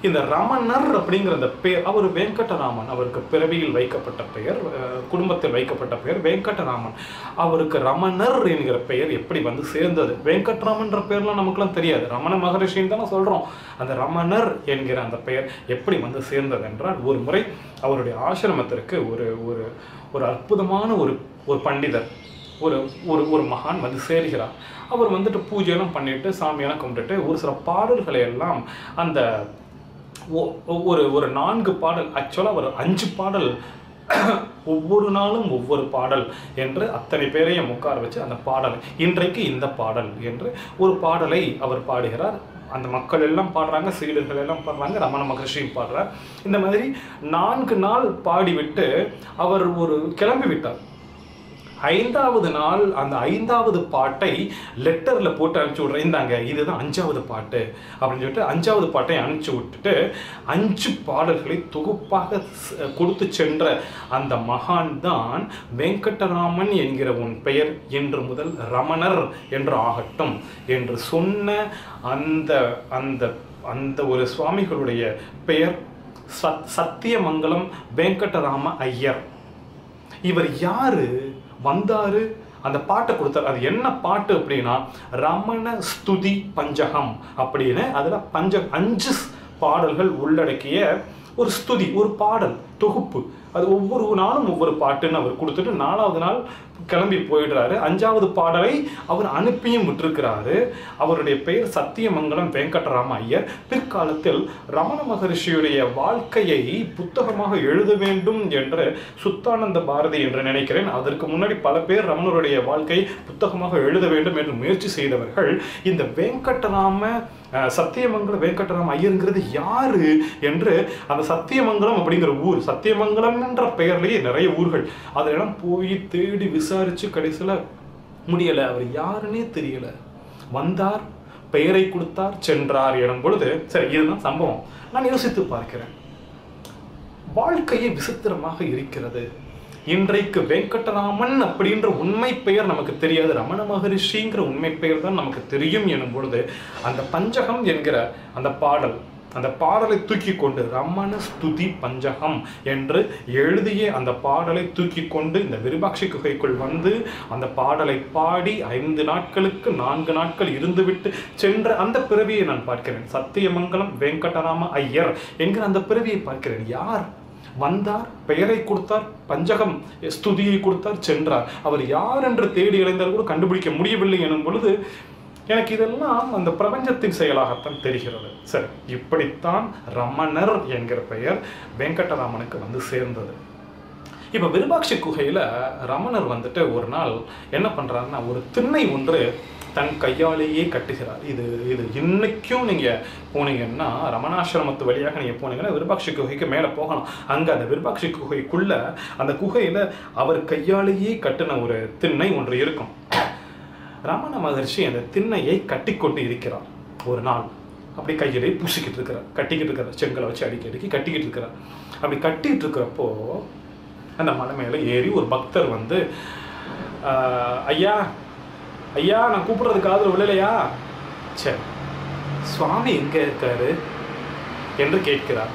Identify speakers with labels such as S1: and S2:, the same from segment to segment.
S1: இந்த ரமணர் அப்படிங்கிற அந்த பெயர் அவர் வெங்கடராமன் அவருக்கு பிறவியில் வைக்கப்பட்ட பெயர் அஹ், குடும்பத்தில் வைக்கப்பட்ட பெயர் வெங்கடராமன் அவருக்கு ரமணர் என்கிற பெயர் எப்படி வந்து சேர்ந்தது வெங்கட்ராமன்ற பெயர்லாம் நமக்குலாம் தெரியாது ரமண மகரிஷின்னு தானே சொல்றோம் அந்த ரமணர் என்கிற அந்த பெயர் எப்படி வந்து சேர்ந்தது என்றால் ஒரு முறை அவருடைய ஆசிரமத்திற்கு ஒரு ஒரு ஒரு அற்புதமான ஒரு ஒரு பண்டிதர் ஒரு ஒரு ஒரு மகான் வந்து சேர்கிறார் அவர் வந்துட்டு பூஜையெல்லாம் பண்ணிட்டு சாமியெல்லாம் கும்பிட்டுட்டு ஒரு சில பாடல்களை எல்லாம் அந்த ஒ- ஒரு ஒரு நான்கு பாடல் ஆக்சுவலாக ஒரு அஞ்சு பாடல் ஒவ்வொரு நாளும் ஒவ்வொரு பாடல் என்று அத்தனை பேரையும் உட்கார வச்சு அந்த பாடல் இன்றைக்கு இந்த பாடல் என்று ஒரு பாடலை அவர் பாடுகிறார் அந்த மக்கள் எல்லாம் பாடுறாங்க சீடர்கள் எல்லாம் பாடுறாங்க ரமண மகர்ஷியும் பாடுறார் இந்த மாதிரி நான்கு நாள் பாடிவிட்டு அவர் ஒரு கிளம்பி விட்டார் ஐந்தாவது நாள் அந்த ஐந்தாவது பாட்டை லெட்டரில் போட்டு அனுப்பிச்சி விட்றேன் இந்தாங்க இதுதான் அஞ்சாவது பாட்டு அப்படின்னு சொல்லிட்டு அஞ்சாவது பாட்டை அனுப்பிச்சி விட்டுட்டு அஞ்சு பாடல்களை தொகுப்பாக ஸ்- கொடுத்து சென்ற அந்த மகான் தான் வெங்கடராமன் என்கிற உன் பெயர் இன்று முதல் ரமணர் என்று ஆகட்டும் என்று சொன்ன அந்த அந்த அந்த ஒரு சுவாமிகளுடைய பெயர் சத் சத்தியமங்கலம் வெங்கடராம ஐயர் இவர் யாரு வந்தாரு அந்த பாட்டை கொடுத்தாரு அது என்ன பாட்டு அப்படின்னா ரமண ஸ்துதி பஞ்சகம் அப்படின்னு அதுல பஞ்ச அஞ்சு பாடல்கள் உள்ளடக்கிய ஒரு ஸ்துதி ஒரு பாடல் தொகுப்பு அது ஒவ்வொரு நாளும் ஒவ்வொரு பாட்டுன்னு அவர் கொடுத்துட்டு நாலாவது நாள் கிளம்பி போயிடுறாரு அஞ்சாவது பாடலை அவர் அனுப்பியும் விட்டிருக்கிறாரு அவருடைய பெயர் சத்தியமங்கலம் வெங்கடராம ஐயர் பிற்காலத்தில் ரமண மகரிஷியுடைய வாழ்க்கையை புத்தகமாக எழுத வேண்டும் என்று சுத்தானந்த பாரதி என்று நினைக்கிறேன் அதற்கு முன்னாடி பல பேர் ரமணருடைய வாழ்க்கை புத்தகமாக எழுத வேண்டும் என்று முயற்சி செய்தவர்கள் இந்த வெங்கடராம அஹ், சத்தியமங்கலம் வெங்கடராம ஐயருங்கிறது யாரு என்று அந்த சத்தியமங்கலம் அப்படிங்கிற ஊர் சத்தியமங்கலம் என்ற பெயர்லேயே நிறைய ஊர்கள் அதெல்லாம் போய் தேடி விசாரிச்சு கடைசியில் முடியல அவர் யாருன்னே தெரியல வந்தார் பெயரை கொடுத்தார் சென்றார் எனும் பொழுது சரி இதுதான் சம்பவம் நான் யோசித்து பார்க்கிறேன் வாழ்க்கையே விசித்திரமாக இருக்கிறது இன்றைக்கு வெங்கடராமன் அப்படின்ற உண்மை பெயர் நமக்கு தெரியாது ரமண மகரிஷிங்கிற உண்மை பெயர் தான் நமக்கு தெரியும் எனும் பொழுது அந்த பஞ்சகம் என்கிற அந்த பாடல் அந்த பாடலை தூக்கி கொண்டு ரமண ஸ்துதி பஞ்சகம் என்று எழுதிய அந்த பாடலை தூக்கி கொண்டு இந்த விருபாட்சி குகைக்குள் வந்து அந்த பாடலை பாடி ஐந்து நாட்களுக்கு நான்கு நாட்கள் இருந்துவிட்டு சென்ற அந்த பிறவியை நான் பார்க்கிறேன் சத்தியமங்கலம் வெங்கடராம ஐயர் என்கிற அந்த பிறவியை பார்க்கிறேன் யார் வந்தார் பெயரை கொடுத்தார் பஞ்சகம் ஸ்துதியை கொடுத்தார் சென்றார் அவர் யார் என்று தேடி அலைந்தால் கூட கண்டுபிடிக்க முடியவில்லை எனும் பொழுது எனக்கு இதெல்லாம் அந்த பிரபஞ்சத்தின் செயலாகத்தான் தெரிகிறது சரி இப்படித்தான் ரமணர் என்கிற பெயர் வெங்கடராமனுக்கு வந்து சேர்ந்தது இப்போ விருபாட்சி குகையில் ரமணர் வந்துட்டு ஒரு நாள் என்ன பண்ணுறாருன்னா ஒரு திண்ணை ஒன்று தன் கையாலேயே கட்டுகிறார் இது இது இன்னைக்கும் நீங்கள் போனீங்கன்னா ரமணாசிரமத்து வழியாக நீங்கள் போனீங்கன்னா விருபாட்சி குகைக்கு மேலே போகலாம் அங்கே அந்த விருபாட்சி குகைக்குள்ள அந்த குகையில் அவர் கையாலேயே கட்டின ஒரு திண்ணை ஒன்று இருக்கும் ரமண மகர்ஷி அந்த திண்ணையை கட்டிக்கொண்டு இருக்கிறார் ஒரு நாள் அப்படி கையிலே பூசிக்கிட்டு இருக்கிறார் கட்டிக்கிட்டு இருக்கிறார் செங்கலை வச்சு அடிக்கி அடிக்கி கட்டிக்கிட்டு இருக்கிறார் அப்படி கட்டிட்டு இருக்கிறப்போ அந்த மலை மேலே ஏறி ஒரு பக்தர் வந்து "ஆஹ், ஐயா ஐயா நான் கூப்பிடுறது காதுல விழலையா சரி சுவாமி எங்க இருக்காரு என்று கேட்கிறார்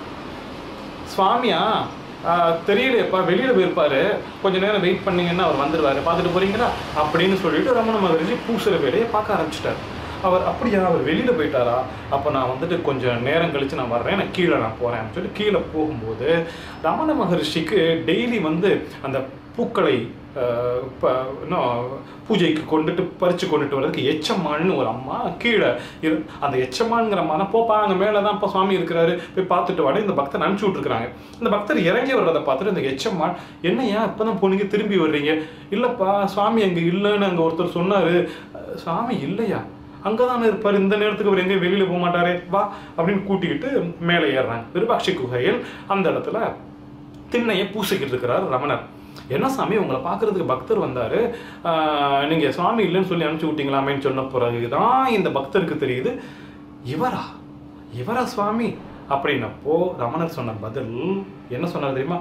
S1: சுவாமியா ஆஹ், தெரியலையேப்பா வெளியில போயிருப்பாரு கொஞ்ச நேரம் வெயிட் பண்ணீங்கன்னா அவர் வந்துடுவாரு பார்த்துட்டு போறீங்களா அப்படின்னு சொல்லிட்டு ரமண மகரிஷி பூசுற வேலையை பார்க்க ஆரம்பிச்சிட்டார் அவர் அப்படியா அவர் வெளியில போயிட்டாரா அப்போ நான் வந்துட்டு கொஞ்சம் நேரம் கழிச்சு நான் வர்றேன் நான் கீழே நான் போறேன் அப்படின்னு சொல்லி கீழே போகும்போது ரமண மகரிஷிக்கு டெய்லி வந்து அந்த பூக்களை ஆஹ், ப- இன்னும் பூஜைக்கு கொண்டுட்டு பறித்து கொண்டுட்டு வர்றதுக்கு எச்சம்மாள்னு ஒரு அம்மா கீழே இரு அந்த எச்சம்மான்ங்கிற அம்மா தான் போப்பா அங்கே மேலே தான் இப்போ சுவாமி இருக்கிறாரு போய் பார்த்துட்டு வாட இந்த பக்தர் அனுப்பிச்சி விட்ருக்குறாங்க இந்த பக்தர் இறங்கி வர்றதை பார்த்துட்டு இந்த எச்சம்மாள் என்னையா இப்போ தான் போனீங்க திரும்பி வர்றீங்க இல்லைப்பா சுவாமி அங்கே இல்லைன்னு அங்கே ஒருத்தர் சொன்னார் சுவாமி இல்லையா அங்கே தானே இருப்பார் இந்த நேரத்துக்கு அவர் எங்கேயும் வெளியில் போக மாட்டாரே வா அப்படின்னு கூட்டிக்கிட்டு மேலே ஏறுறாங்க விருபாட்சி குகையில் அந்த இடத்துல திண்ணையை பூசிக்கிட்டு இருக்கிறார் ரமணர் என்ன சாமி உங்களை பார்க்கறதுக்கு பக்தர் வந்தாரு ஆஹ், நீங்க சுவாமி இல்லைன்னு சொல்லி அனுப்பிச்சு விட்டீங்களாமேன்னு சொன்ன பிறகுதான் இந்த பக்தருக்கு தெரியுது இவரா இவரா சுவாமி அப்படின்னப்போ ரமணர் சொன்ன பதில் என்ன சொன்னார் தெரியுமா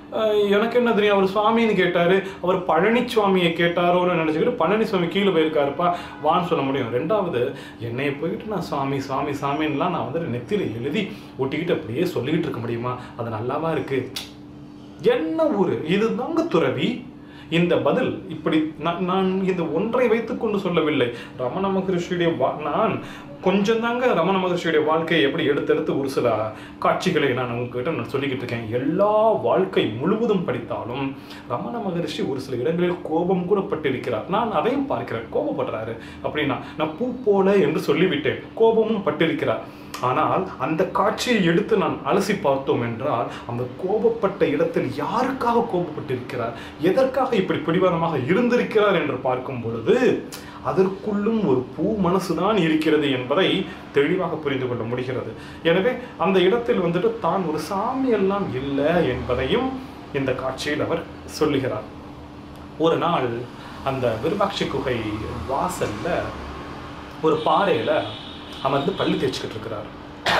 S1: அஹ் எனக்கு என்ன தெரியும் அவர் சுவாமின்னு கேட்டாரு அவர் பழனிச்சுவாமியை கேட்டாரோன்னு நினச்சிக்கிட்டு பழனிசுவாமி கீழே போயிருக்காருப்பா வான்னு சொல்ல முடியும் ரெண்டாவது என்னைய போயிட்டு நான் சுவாமி சுவாமி சாமின்லாம் நான் வந்து நெத்தியில் எழுதி ஒட்டிக்கிட்டு அப்படியே சொல்லிக்கிட்டு இருக்க முடியுமா அது நல்லாவா இருக்கு என்ன ஊரு இதுதாங்க துறவி இந்த பதில் இப்படி நான் நான் இந்த ஒன்றை வைத்துக்கொண்டு சொல்லவில்லை ரமண மகரிஷியுடைய வா- நான் கொஞ்சம் தாங்க ரமண மகரிஷியுடைய வாழ்க்கையை எப்படி எடுத்தெடுத்து ஒரு சில காட்சிகளை நான் உங்ககிட்ட நான் சொல்லிக்கிட்டு இருக்கேன் எல்லா வாழ்க்கை முழுவதும் படித்தாலும் ரமண மகரிஷி ஒரு சில இடங்களில் கோபம் கூட பட்டிருக்கிறார் நான் அதையும் பார்க்கிறேன் கோபப்படுறாரு அப்படின்னா நான் பூ போல என்று சொல்லிவிட்டேன் கோபமும் பட்டிருக்கிறார் ஆனால் அந்த காட்சியை எடுத்து நான் அலசி பார்த்தோம் என்றால் அந்த கோபப்பட்ட இடத்தில் யாருக்காக கோபப்பட்டிருக்கிறார் எதற்காக இப்படி பிடிவாதமாக இருந்திருக்கிறார் என்று பார்க்கும் பொழுது அதற்குள்ளும் ஒரு பூ மனசுதான் இருக்கிறது என்பதை தெளிவாக புரிந்து கொள்ள முடிகிறது எனவே அந்த இடத்தில் வந்துட்டு தான் ஒரு சாமி எல்லாம் இல்லை என்பதையும் இந்த காட்சியில் அவர் சொல்லுகிறார் ஒரு நாள் அந்த விருபாட்சி குகை வாசல்ல ஒரு பாறையில அமர்ந்து பள்ளி தேய்ச்சிக்கிட்டு இருக்கிறார்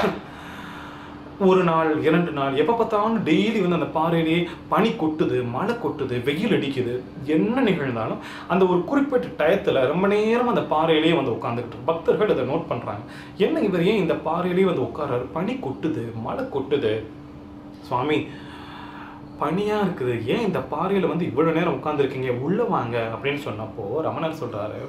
S1: ஒரு நாள் இரண்டு நாள் எப்போ பார்த்தாலும் டெய்லி வந்து அந்த பாறையிலேயே பனி கொட்டுது மழை கொட்டுது வெயில் அடிக்குது என்ன நிகழ்ந்தாலும் அந்த ஒரு குறிப்பிட்ட டயத்தில் ரொம்ப நேரம் அந்த பாறையிலேயே வந்து உட்காந்துக்கிட்டு பக்தர்கள் அதை நோட் பண்ணுறாங்க என்ன இவர் ஏன் இந்த பாறையிலேயே வந்து உட்கார்றாரு பனி கொட்டுது மழை கொட்டுது சுவாமி பனியாக இருக்குது ஏன் இந்த பாறையில் வந்து இவ்வளோ நேரம் உட்காந்துருக்கீங்க உள்ளே வாங்க அப்படின்னு சொன்னப்போ ரமணர் சொல்கிறாரு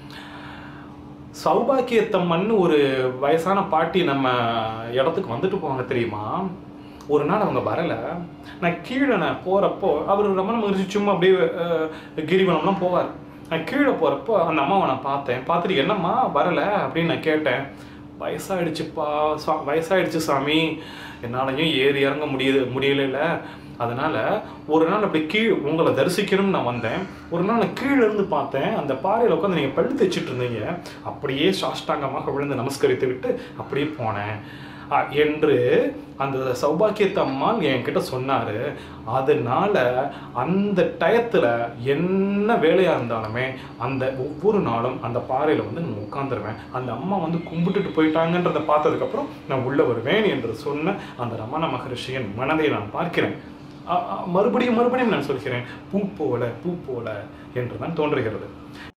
S1: சௌபாக்கியத்தம்மன்னு ஒரு வயசான பாட்டி நம்ம இடத்துக்கு வந்துட்டு போவாங்க தெரியுமா ஒரு நாள் அவங்க வரலை நான் கீழே நான் போகிறப்போ அவர் ரமண மகரிஷி சும்மா அப்படியே அஹ், கிரிவலம்லாம் போவார் நான் கீழே போகிறப்போ அந்த அம்மாவை நான் பார்த்தேன் பார்த்துட்டு என்னம்மா வரலை அப்படின்னு நான் கேட்டேன் வயசாயிடுச்சுப்பா சா வயசாயிடுச்சு சாமி என்னாலையும் ஏறி இறங்க முடியுது முடியல அதனால ஒரு நாள் அப்படி கீழ் உங்களை தரிசிக்கணும்னு நான் வந்தேன் ஒரு நாள் நான் கீழே இருந்து பார்த்தேன் அந்த பாறையில் உட்காந்து நீங்கள் பள்ளி தைச்சிட்டு இருந்தீங்க அப்படியே சாஷ்டாங்கமாக விழுந்து நமஸ்கரித்து விட்டு அப்படியே போனேன் அ, என்று அந்த சௌபாக்கியத்த அம்மாள் என்கிட்ட சொன்னாரு அதனால அந்த டயத்துல என்ன வேலையா இருந்தாலுமே அந்த ஒவ்வொரு நாளும் அந்த பாறையில வந்து நான் உட்காந்துருவேன் அந்த அம்மா வந்து கும்பிட்டுட்டு போயிட்டாங்கன்றதை பார்த்ததுக்கப்புறம் நான் உள்ள வருவேன் என்று சொன்ன அந்த ரமண மகரிஷியின் மனதை நான் பார்க்கிறேன் அ- அ- மறுபடியும் மறுபடியும் நான் சொல்கிறேன் பூ போல பூ போல என்று தான் தோன்றுகிறது